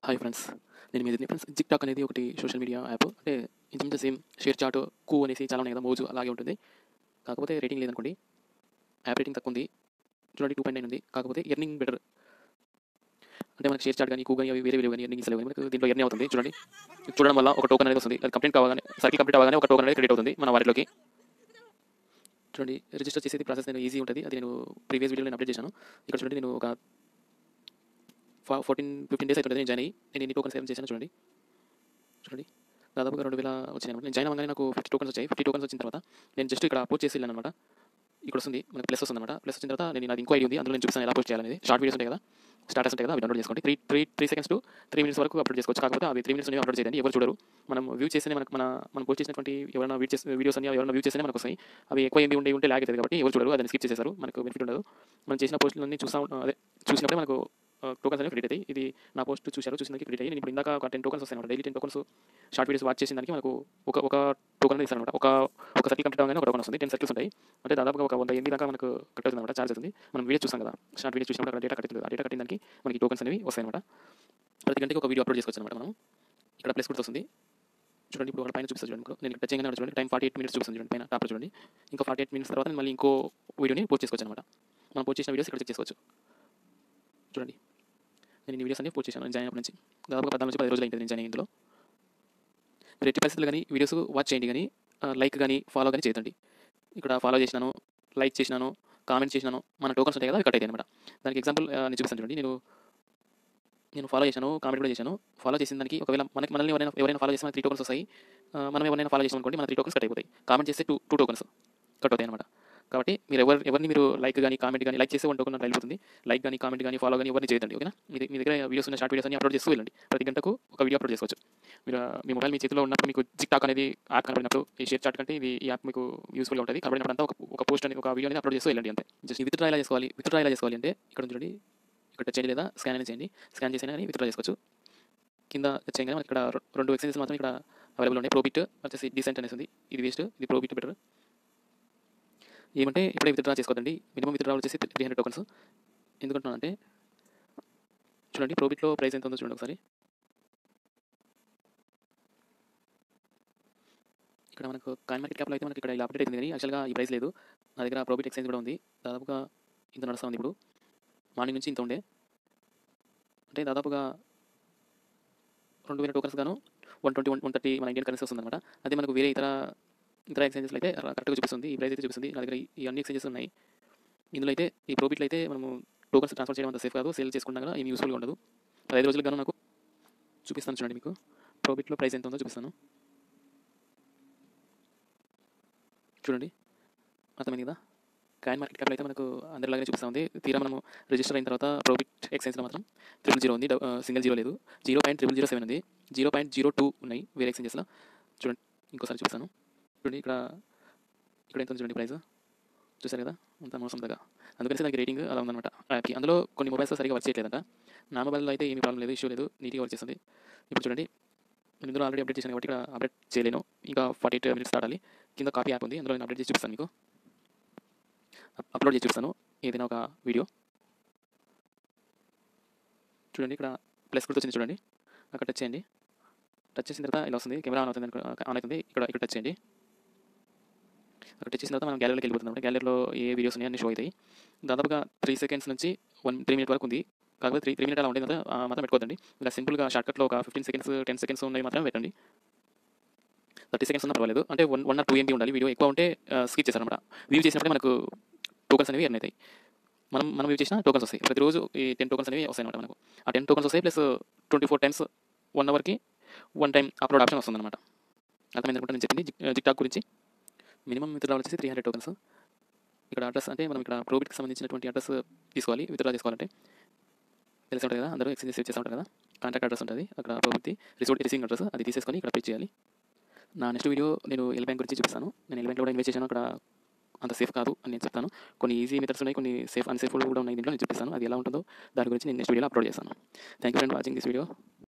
hi friends నేను మీద friends జిక్ talk అనేది ఒకటి సోషల్ మీడియా యాప్ అంటే ఇంచుమించు సేమ్ షేర్ చాట్ కూ అనేసి చాలా ఉన్నాయి కదా మోజు అలాగే ఉంటుంది కాకపోతే రేటింగ్ లేదనుకోండి యాప్ రేటింగ్ తక్కువ ఉంది చూడండి టూ పాయింట్ నైన్ ఉంది కాకపోతే ఎర్నింగ్ బెటర్ అంటే మనకి షేర్ చాట్ కానీ కూ కానీ అవి వేరే వేరే కానీ ఎర్నింగ్ ఇస్తలేవు మనకు దీంట్లో ఎర్నింగ్ అవుతుంది చూడండి చూడడం వల్ల ఒక టోకన్ అనేది వస్తుంది అది కంప్లీట్ కావాలని సర్కిల్ కంప్లీట్ అవ్వగానే ఒక టోకన్ అనేది క్రెడిట్ అవుతుంది మన వారిలోకి చూడండి రిజిస్టర్ చేసేది ప్రాసెస్ నేను ఈజీ ఉంటుంది అది నేను ప్రీవియస్ వీడియోలో నేను అప్డేట్ చేశాను ఇక్కడ చూడండి నేను ఒక ఫోర్టీన్ ఫిఫ్టీన్ డేస్ అవుతుంది నేను జాయిన్ అయ్యి నేను ఎన్ని టోకన్స్ సేవ్ చేశాను చూడండి చూడండి దాదాపుగా రెండు వేల వచ్చినాయి అనమాట నేను జాయిన్ అవ్వగానే నాకు ఫిఫ్టీ టోకన్స్ వచ్చాయి ఫిఫ్టీ టోకన్స్ వచ్చిన తర్వాత నేను జస్ట్ ఇక్కడ పోస్ట్ చేసి వెళ్ళాను అనమాట ఇక్కడ వస్తుంది మనకి ప్లస్ వస్తుంది అనమాట ప్లస్ వచ్చిన తర్వాత నేను నాది ఇంకో ఐడి ఉంది అందులో నేను చూపిస్తాను ఎలా పోస్ట్ చేయాలనేది షార్ట్ వీడియోస్ ఉంటాయి కదా స్టాటస్ ఉంటాయి కదా అవి డౌన్లోడ్ చేసుకోండి three three three seconds to three minutes వరకు అప్లోడ్ చేసుకోవచ్చు కాకపోతే అవి త్రీ మినిట్స్ అనేవి అప్లోడ్ చేయండి ఎవరు చూడరు మనం వ్యూ చేస్తేనే మనకు మన మనం పోస్ట్ చేసినటువంటి ఎవరైనా వ్యూ చేసే వీడియోస్ అని ఎవరైనా వ్యూ చేస్తేనే మనకు వస్తాయి అవి ఎక్కువ ఎంబీ ఉండే ఉంటే లాగ్ అవుతుంది కాబట్టి ఎవరు చూడరు అదని స్కిప్ చేసేసారు మనకు బెనిఫిట్ ఉండదు మనం చేసిన పోస్టులన్నీ చూసా అదే చూసినప్పుడే మనకు టోకన్స్ అనేవి క్రెడిట్ అయ్యి ఇది నా పోస్ట్ చూశారు చూసిన క్రెడిట్ అయ్యి నేను ఇప్పుడు ఇందాక ఒక టెన్ టోకన్స్ వస్తాయి అనమాట daily ten tokens short videos watch చేసిన దానికి మనకు ఒక ఒక టోకన్ ఇస్తాను అనమాట ఒక ఒక సర్కిల్ కంప్లీట్ అవగానే ఒక టోకన్ వస్తుంది టెన్ సర్కిల్స్ ఉంటాయి అంటే దాదాపుగా ఒక వంద ఎనిమిది దాకా మనకు కట్ అవుతుంది అనమాట చార్జ్ అవుతుంది మనం వీడియో చూసాం కదా షార్ట్ వీడియో చూసినప్పుడు అక్కడ డేటా కట్టింది ఆ డేటా కట్టిన దానికి మనకి టోకన్స్ అనేవి వస్తాయి అనమాట ప్రతి గంటకి ఒక వీడియో అప్లోడ్ చేసుకోవచ్చు అనమాట మనం ఇక్కడ ప్లస్ కూడా వస్తుంది చూడండి ఇప్పుడు పైన చూపిస్తాను చూడండి ఇప్పుడు నేను ఇక్కడ టచ్ చేయగానే చూడండి టైం ఫార్టీ ఎయిట్ మినిట్స్ చూపిస్తాను చూడండి పైన టాప్లో చూడండి ఇంకా ఫార్టీ ఎయిట్ మినిట్స్ తర్వాత నేను మళ్ళీ ఇంకో వీడియోని పోస్ట్ చేసుకోవచ్చు అనమాట మనం పోస్ట్ చేసిన వీడియోస్ ఇక్కడ చెక్ చేసుకోవచ్చు చూడండి నేను ఈ వీడియోస్ అన్ని పోస్ట్ చేశాను నేను జాయిన్ అయినప్పటి నుంచి దాదాపు పద్నాలుగు నుంచి పది రోజులు అయింది నేను జాయిన్ ఇందులో మీరు ఎట్టి పరిస్థితులు కానీ వీడియోస్ వాచ్ చేయండి కానీ లైక్ కానీ ఫాలో కానీ చేయదండి ఇక్కడ ఫాలో చేసినాను లైక్ చేసినాను కామెంట్ చేసినాను మన టోకన్స్ ఉంటాయి కదా అవి కట్ అవుతాయి అనమాట దానికి ఎగ్జాంపుల్ నేను చూపిస్తాను చూడండి నేను నేను ఫాలో చేశాను కామెంట్ కూడా చేశాను ఫాలో చేసిన దానికి ఒకవేళ మనకి మనల్ని ఎవరైనా ఎవరైనా ఫాలో చేసిన త్రీ టోకన్స్ వస్తాయి ఆ, మనం ఎవరైనా ఫాలో చేసాం అనుకోండి మన త్రీ టోకన్స్ కట్ అయిపోతాయి కామెంట్ చేస్తే టూ టూ టోకన్స్ కట్ అవుతాయి అనమాట కాబట్టి మీరు ఎవరు ఎవరిని మీరు లైక్ కానీ కామెంట్ కానీ లైక్ చేస్తే వన్ టోకన్ వెళ్ళిపోతుంది లైక్ కానీ కామెంట్ కానీ ఫాలో కానీ ఎవరిని చేయదండి ఓకేనా మీ మీ దగ్గర వీడియోస్ ఉన్న షార్ట్ వీడియోస్ అన్ని అప్లోడ్ చేస్తూ వెళ్ళండి ప్రతి గంటకు ఒక వీడియో అప్లోడ్ చేసుకోవచ్చు మీరు మీ మొబైల్ మీ చేతిలో ఉన్నప్పుడు మీకు జిక్ టాక్ అనేది యాప్ కనబడినప్పుడు ఈ షేర్ చాట్ కంటే ఇది ఈ యాప్ మీకు యూస్ఫుల్గా ఉంటుంది కనబడినప్పుడు అంతా ఒక ఒక పోస్ట్ అనేది ఒక వీడియో అనేది అప్లోడ్ చేస్తూ వెళ్ళండి అంతే జస్ట్ విత్డ్రా ఎలా చేసుకోవాలి విత్డ్రా ఎలా చేసుకోవాలి అంటే ఇక్కడ చూడండి ఇక్కడ చేయండి లేదా స్కాన్ అనేది చేయండి స్కాన్ చేసినా కానీ విత్డ్రా చేసుకోవచ్చు కింద చేయగానే మనకి ఇక్కడ రె- రెండు ఎక్స్చేంజెస్ మాత్రం ఇక్కడ అవైలబుల్ ఉన్నాయి ప్రోబిట్ వచ్చేసి డీసెంట్ అనేసి ఉంది ఇది వేస్ట్ ఇది ప్రోబిట్ బెటర్ ఏమంటే ఇప్పుడే విత్డ్రా చేసుకోదండి మినిమం విత్డ్రా వచ్చేసి త్రీ హండ్రెడ్ టోకన్స్ ఎందుకంటున్నానంటే చూడండి ప్రోబిట్లో ప్రైస్ ఎంత ఉందో చూడండి ఒకసారి ఇక్కడ మనకు కాయిన్ మార్కెట్ క్యాప్లో అయితే మనకి ఇక్కడ ఇలా అప్డేట్ అవుతుంది కానీ యాక్చువల్గా ఈ ప్రైస్ లేదు నా దగ్గర ప్రోబిట్ ఎక్స్చేంజ్ కూడా ఉంది దాదాపుగా ఇంత నడుస్తూ ఉంది ఇప్పుడు మార్నింగ్ నుంచి ఇంత ఉండే అంటే దాదాపుగా రెండు వేల టోకన్స్ గాను one twenty one one thirty మన ఇండియన్ కరెన్సీ వస్తుంది అనమాట అదే మనకు వేరే ఇతర ఇతర ఎక్స్చేంజెస్లో అయితే కరెక్ట్గా చూపిస్తుంది ఈ ప్రైస్ అయితే చూపిస్తుంది నా దగ్గర ఈ- ఈ అన్ని ఎక్స్చేంజెస్ ఉన్నాయి ఇందులో అయితే ఈ ప్రోబిట్లో అయితే మనము టోకన్స్ ట్రాన్స్ఫర్ చేయడం అంత సేఫ్ కాదు సేల్ చేసుకున్నా కూడా ఏమి యూస్ఫుల్గా ఉండదు పదహైదు రోజులకు గాను నాకు చూపిస్తాను చూడండి మీకు ప్రోబిట్లో ప్రైస్ ఎంత ఉందో చూపిస్తాను చూడండి అర్థమైంది కదా కాయిన్ మార్కెట్ క్యాప్లో అయితే మనకు అందరిలాగానే చూపిస్తూ ఉంది తీరా మనము రిజిస్టర్ అయిన తర్వాత ప్రోబిట్ ఎక్స్చేంజ్లో మాత్రం ట్రిపుల్ జీరో ఉంది సింగిల్ జీరో లేదు zero point triple zero seven ఉంది జీరో పాయింట్ జీరో టూ ఉన్నాయి వేరే ఎక్స్చేంజెస్లో చూడండి ఇంకోసారి చూపిస్తాను చూడండి ఇక్కడ ఇక్కడ ఎంత ఉంది చూడండి ప్రైస్ చూసారు కదా అంత మోసం దగ్గర అందుకని దానికి రేటింగ్ అలా ఉందన్నమాట యాప్కి అందులో కొన్ని మొబైల్స్ సరిగా వర్క్ చేయట్లేదంట నా మొబైల్లో అయితే ఏమీ ప్రాబ్లం లేదు ఇష్యూ లేదు నీట్గా వర్క్ చేస్తుంది ఇప్పుడు చూడండి నేను ఇందులో ఆల్రెడీ అప్డేట్ చేశాను కాబట్టి ఇక్కడ అప్డేట్ చేయలేను ఇంకా ఫార్టీ ఎయిట్ మినిట్స్ స్టార్ట్ కింద కాపీ యాప్ ఉంది అందులో నేను అప్డేట్ చేసి చూపిస్తాను మీకు అప్- అప్లోడ్ చేసి చూపిస్తాను ఏదైనా ఒక వీడియో చూడండి ఇక్కడ ప్లస్ గుర్తు వచ్చింది చూడండి అక్కడ టచ్ చేయండి టచ్ చేసిన తర్వాత ఇలా వస్తుంది కెమెరా ఆన్ అవుతుంది అనుకో- ఆన్ అవుతుంది ఇక్కడ ఇక్కడ టచ్ చేయండి అక్కడ టచ్ చేసిన తర్వాత మనం గ్యాలరీలోకి వెళ్ళిపోతుంది అనమాట గ్యాలరీలో ఏ వీడియోస్ ఉన్నాయి అన్ని షో అవుతాయి దాదాపుగా త్రీ సెకండ్స్ నుంచి వన్ త్రీ మినిట్ వరకు ఉంది కాకపోతే త్రీ త్రీ మినిట్ అలా ఉండేది కదా ఆ మాత్రం పెట్టుకోదండి ఇలా సింపుల్గా షార్ట్కట్లో ఒక ఫిఫ్టీన్ సెకండ్స్ టెన్ సెకండ్స్ ఉన్నాయి మాత్రం పెట్టండి థర్టీ సెకండ్స్ ఉన్నా పర్వాలేదు అంటే one one or two MB ఉండాలి వీడియో ఎక్కువ ఉంటే స్కిప్ చేస్తారనమాట వ్యూ చేసినప్పుడే మనకు టోకన్స్ అనేవి ఎర్న్ అవుతాయి మనం మనం వ్యూ చేసిన టోకన్స్ వస్తాయి ప్రతిరోజు ఈ టెన్ టోకన్స్ అనేవి వస్తాయి అనమాట మనకు ఆ టెన్ టోకన్స్ వస్తాయి plus twenty four times one అవర్కి వన్ టైం అప్లోడ్ ఆప్షన్ వస్తుంది అనమాట అర్థమైంది అనుకుంటా నేను చెప్పింది జిక్ టాక్ గురించి మినిమం విత్డ్రా వచ్చేసి త్రీ హండ్రెడ్ టోకన్స్ ఇక్కడ అడ్రస్ అంటే మనం ఇక్కడ ప్రోబిట్కి సంబంధించినటువంటి అడ్రస్ తీసుకోవాలి విత్డ్రా చేసుకోవాలంటే తెలిసి ఉంటుంది కదా అందరూ ఎక్స్చేంజ్ సేవ్ చేస్తూ ఉంటారు కదా కాంటాక్ట్ అడ్రస్ ఉంటుంది అక్కడ ప్రోబిట్ది రిసోర్ట్ రిసీవింగ్ అడ్రస్ అది తీసేసుకొని ఇక్కడ పే చేయాలి నా నెక్స్ట్ వీడియో నేను ఎల్ బ్యాంక్ గురించి చూపిస్తాను నేను ఎల్ బ్యాంక్లో కూడా ఇన్వెస్ట్ చేశాను అక్కడ అంత సేఫ్ కాదు అని నేను చెప్తాను కొన్ని ఈజీ మెథడ్స్ ఉన్నాయి కొన్ని సేఫ్ అన్సేఫ్ కూడా ఉన్నాయి దీంట్లో నేను చూపిస్తాను అది ఎలా ఉంటుందో దాని గురించి నేను నెక్స్ట్ వీడియోలో అప్లోడ్ చేస్తాను thank you for watching this video